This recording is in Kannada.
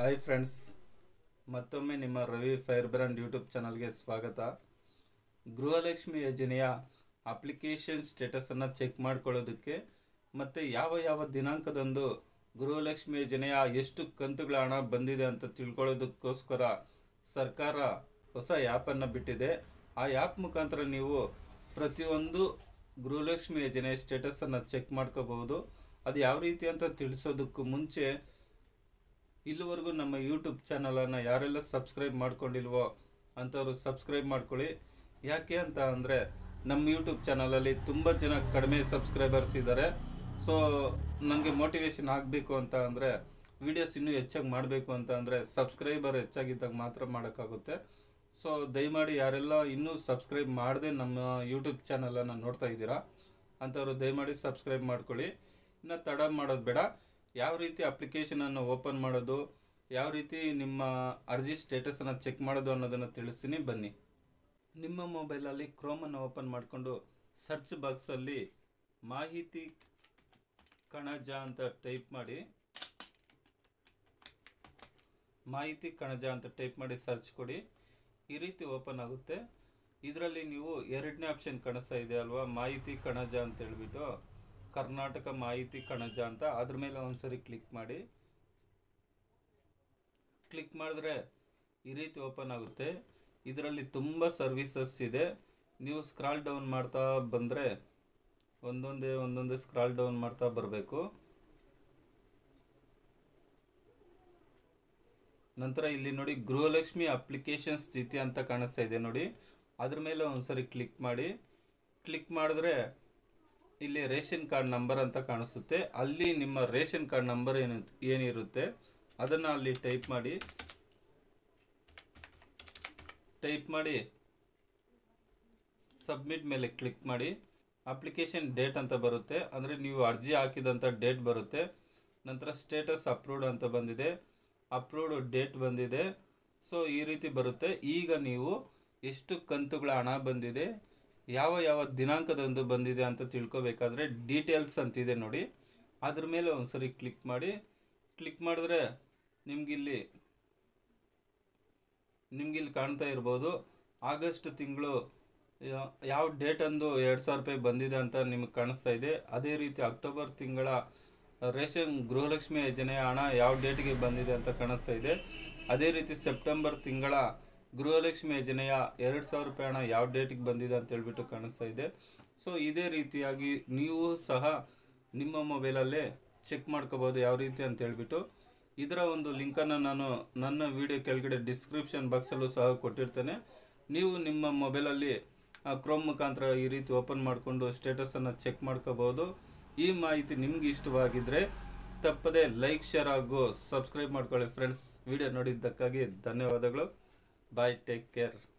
ಹಾಯ್ ಫ್ರೆಂಡ್ಸ್ ಮತ್ತೊಮ್ಮೆ ನಿಮ್ಮ ರವಿ ಫೈರ್ ಬ್ರ್ಯಾಂಡ್ ಯೂಟ್ಯೂಬ್ ಚಾನಲ್ಗೆ ಸ್ವಾಗತ ಗೃಹಲಕ್ಷ್ಮಿ ಯೋಜನೆಯ ಅಪ್ಲಿಕೇಶನ್ ಸ್ಟೇಟಸನ್ನು ಚೆಕ್ ಮಾಡ್ಕೊಳ್ಳೋದಕ್ಕೆ ಮತ್ತು ಯಾವ ಯಾವ ದಿನಾಂಕದಂದು ಗೃಹಲಕ್ಷ್ಮಿ ಯೋಜನೆಯ ಎಷ್ಟು ಕಂತುಗಳ ಹಣ ಬಂದಿದೆ ಅಂತ ತಿಳ್ಕೊಳ್ಳೋದಕ್ಕೋಸ್ಕರ ಸರ್ಕಾರ ಹೊಸ ಆ್ಯಪನ್ನು ಬಿಟ್ಟಿದೆ ಆ ಆ್ಯಪ್ ಮುಖಾಂತರ ನೀವು ಪ್ರತಿಯೊಂದು ಗೃಹಲಕ್ಷ್ಮಿ ಯೋಜನೆಯ ಸ್ಟೇಟಸನ್ನು ಚೆಕ್ ಮಾಡ್ಕೋಬಹುದು ಅದು ಯಾವ ರೀತಿ ಅಂತ ತಿಳಿಸೋದಕ್ಕೂ ಮುಂಚೆ ಇಲ್ಲಿವರೆಗೂ ನಮ್ಮ ಯೂಟ್ಯೂಬ್ ಚಾನಲನ್ನು ಯಾರೆಲ್ಲ ಸಬ್ಸ್ಕ್ರೈಬ್ ಮಾಡ್ಕೊಂಡಿಲ್ವೋ ಅಂಥವ್ರು ಸಬ್ಸ್ಕ್ರೈಬ್ ಮಾಡ್ಕೊಳ್ಳಿ ಯಾಕೆ ಅಂತ ಅಂದರೆ ನಮ್ಮ ಯೂಟ್ಯೂಬ್ ಚಾನಲಲ್ಲಿ ತುಂಬ ಜನ ಕಡಿಮೆ ಸಬ್ಸ್ಕ್ರೈಬರ್ಸ್ ಇದ್ದಾರೆ ಸೊ ನನಗೆ ಮೋಟಿವೇಶನ್ ಆಗಬೇಕು ಅಂತ ಅಂದರೆ ವೀಡಿಯೋಸ್ ಇನ್ನೂ ಹೆಚ್ಚಾಗಿ ಮಾಡಬೇಕು ಅಂತ ಅಂದರೆ ಸಬ್ಸ್ಕ್ರೈಬರ್ ಹೆಚ್ಚಾಗಿದ್ದಾಗ ಮಾತ್ರ ಮಾಡೋಕ್ಕಾಗುತ್ತೆ ಸೊ ದಯಮಾಡಿ ಯಾರೆಲ್ಲ ಇನ್ನೂ ಸಬ್ಸ್ಕ್ರೈಬ್ ಮಾಡದೆ ನಮ್ಮ ಯೂಟ್ಯೂಬ್ ಚಾನಲನ್ನು ನೋಡ್ತಾ ಇದ್ದೀರಾ ಅಂಥವ್ರು ದಯಮಾಡಿ ಸಬ್ಸ್ಕ್ರೈಬ್ ಮಾಡ್ಕೊಳ್ಳಿ ಇನ್ನು ತಡ ಮಾಡೋದು ಬೇಡ ಯಾವ ರೀತಿ ಅಪ್ಲಿಕೇಶನನ್ನು ಓಪನ್ ಮಾಡೋದು ಯಾವ ರೀತಿ ನಿಮ್ಮ ಅರ್ಜಿ ಸ್ಟೇಟಸನ್ನು ಚೆಕ್ ಮಾಡೋದು ಅನ್ನೋದನ್ನು ತಿಳಿಸ್ತೀನಿ ಬನ್ನಿ ನಿಮ್ಮ ಮೊಬೈಲಲ್ಲಿ ಕ್ರೋಮನ್ನು ಓಪನ್ ಮಾಡಿಕೊಂಡು ಸರ್ಚ್ ಬಾಕ್ಸಲ್ಲಿ ಮಾಹಿತಿ ಕಣಜ ಅಂತ ಟೈಪ್ ಮಾಡಿ ಮಾಹಿತಿ ಕಣಜ ಅಂತ ಟೈಪ್ ಮಾಡಿ ಸರ್ಚ್ ಕೊಡಿ ಈ ರೀತಿ ಓಪನ್ ಆಗುತ್ತೆ ಇದರಲ್ಲಿ ನೀವು ಎರಡನೇ ಆಪ್ಷನ್ ಕಾಣಿಸ್ತಾ ಇದೆ ಅಲ್ವಾ ಮಾಹಿತಿ ಕಣಜ ಅಂತ ಹೇಳ್ಬಿಟ್ಟು ಕರ್ನಾಟಕ ಮಾಹಿತಿ ಕಣಜ ಅಂತ ಅದ್ರ ಮೇಲೆ ಒಂದ್ಸರಿ ಕ್ಲಿಕ್ ಮಾಡಿ ಕ್ಲಿಕ್ ಮಾಡಿದ್ರೆ ಈ ರೀತಿ ಓಪನ್ ಆಗುತ್ತೆ ಇದರಲ್ಲಿ ತುಂಬ ಸರ್ವಿಸಸ್ ಇದೆ ನೀವು ಸ್ಕ್ರಾಲ್ ಡೌನ್ ಮಾಡ್ತಾ ಬಂದರೆ ಒಂದೊಂದೇ ಒಂದೊಂದೇ ಸ್ಕ್ರಾಲ್ ಡೌನ್ ಮಾಡ್ತಾ ಬರಬೇಕು ನಂತರ ಇಲ್ಲಿ ನೋಡಿ ಗೃಹಲಕ್ಷ್ಮಿ ಅಪ್ಲಿಕೇಶನ್ ಸ್ಥಿತಿ ಅಂತ ಕಾಣಿಸ್ತಾ ಇದೆ ನೋಡಿ ಅದ್ರ ಮೇಲೆ ಒಂದ್ಸರಿ ಕ್ಲಿಕ್ ಮಾಡಿ ಕ್ಲಿಕ್ ಮಾಡಿದ್ರೆ ಇಲ್ಲಿ ರೇಷನ್ ಕಾರ್ಡ್ ನಂಬರ್ ಅಂತ ಕಾಣಿಸುತ್ತೆ ಅಲ್ಲಿ ನಿಮ್ಮ ರೇಷನ್ ಕಾರ್ಡ್ ನಂಬರ್ ಏನು ಏನಿರುತ್ತೆ ಅದನ್ನು ಅಲ್ಲಿ ಟೈಪ್ ಮಾಡಿ ಟೈಪ್ ಮಾಡಿ ಸಬ್ಮಿಟ್ ಮೇಲೆ ಕ್ಲಿಕ್ ಮಾಡಿ ಅಪ್ಲಿಕೇಶನ್ ಡೇಟ್ ಅಂತ ಬರುತ್ತೆ ಅಂದರೆ ನೀವು ಅರ್ಜಿ ಹಾಕಿದಂಥ ಡೇಟ್ ಬರುತ್ತೆ ನಂತರ ಸ್ಟೇಟಸ್ ಅಪ್ರೂವ್ಡ್ ಅಂತ ಬಂದಿದೆ ಅಪ್ರೂವ್ಡ್ ಡೇಟ್ ಬಂದಿದೆ ಸೊ ಈ ರೀತಿ ಬರುತ್ತೆ ಈಗ ನೀವು ಎಷ್ಟು ಕಂತುಗಳ ಹಣ ಬಂದಿದೆ ಯಾವ ಯಾವ ದಿನಾಂಕದಂದು ಬಂದಿದೆ ಅಂತ ತಿಳ್ಕೊಬೇಕಾದ್ರೆ ಡೀಟೇಲ್ಸ್ ಅಂತಿದೆ ನೋಡಿ ಅದ್ರ ಮೇಲೆ ಒಂದ್ಸರಿ ಕ್ಲಿಕ್ ಮಾಡಿ ಕ್ಲಿಕ್ ಮಾಡಿದ್ರೆ ನಿಮಗಿಲ್ಲಿ ನಿಮ್ಗಿಲ್ಲಿ ಕಾಣ್ತಾ ಇರ್ಬೋದು ಆಗಸ್ಟ್ ತಿಂಗಳು ಯಾವ ಡೇಟ್ ಅಂದು ಎರಡು ಸಾವಿರ ರೂಪಾಯಿ ಬಂದಿದೆ ಅಂತ ನಿಮಗೆ ಕಾಣಿಸ್ತಾ ಇದೆ ಅದೇ ರೀತಿ ಅಕ್ಟೋಬರ್ ತಿಂಗಳ ರೇಷನ್ ಗೃಹಲಕ್ಷ್ಮಿ ಯೋಜನೆಯ ಹಣ ಯಾವ ಡೇಟ್ಗೆ ಬಂದಿದೆ ಅಂತ ಕಾಣಿಸ್ತಾ ಇದೆ ಅದೇ ರೀತಿ ಸೆಪ್ಟೆಂಬರ್ ತಿಂಗಳ ಗೃಹಲಕ್ಷ್ಮಿ ಯೋಜನೆಯ ಎರಡು ಸಾವಿರ ರೂಪಾಯಿ ಹಣ ಯಾವ ಡೇಟಿಗೆ ಬಂದಿದೆ ಅಂತ ಹೇಳ್ಬಿಟ್ಟು ಕಾಣಿಸ್ತಾ ಇದೆ ಸೊ ಇದೇ ರೀತಿಯಾಗಿ ನೀವು ಸಹ ನಿಮ್ಮ ಮೊಬೈಲಲ್ಲೇ ಚೆಕ್ ಮಾಡ್ಕೋಬೋದು ಯಾವ ರೀತಿ ಅಂತ ಹೇಳ್ಬಿಟ್ಟು ಇದರ ಒಂದು ಲಿಂಕನ್ನು ನಾನು ನನ್ನ ವಿಡಿಯೋ ಕೆಳಗಡೆ ಡಿಸ್ಕ್ರಿಪ್ಷನ್ ಬಾಕ್ಸಲ್ಲೂ ಸಹ ಕೊಟ್ಟಿರ್ತೇನೆ ನೀವು ನಿಮ್ಮ ಮೊಬೈಲಲ್ಲಿ ಕ್ರೋಮ್ ಮುಖಾಂತರ ಈ ರೀತಿ ಓಪನ್ ಮಾಡಿಕೊಂಡು ಸ್ಟೇಟಸನ್ನು ಚೆಕ್ ಮಾಡ್ಕೋಬೋದು ಈ ಮಾಹಿತಿ ನಿಮ್ಗೆ ಇಷ್ಟವಾಗಿದ್ದರೆ ತಪ್ಪದೆ ಲೈಕ್ ಶೇರ್ ಹಾಗೂ ಸಬ್ಸ್ಕ್ರೈಬ್ ಮಾಡ್ಕೊಳ್ಳಿ ಫ್ರೆಂಡ್ಸ್ ವಿಡಿಯೋ ನೋಡಿದ್ದಕ್ಕಾಗಿ ಧನ್ಯವಾದಗಳು ಬಾಯ್ ಟೇಕ್ ಕೇರ್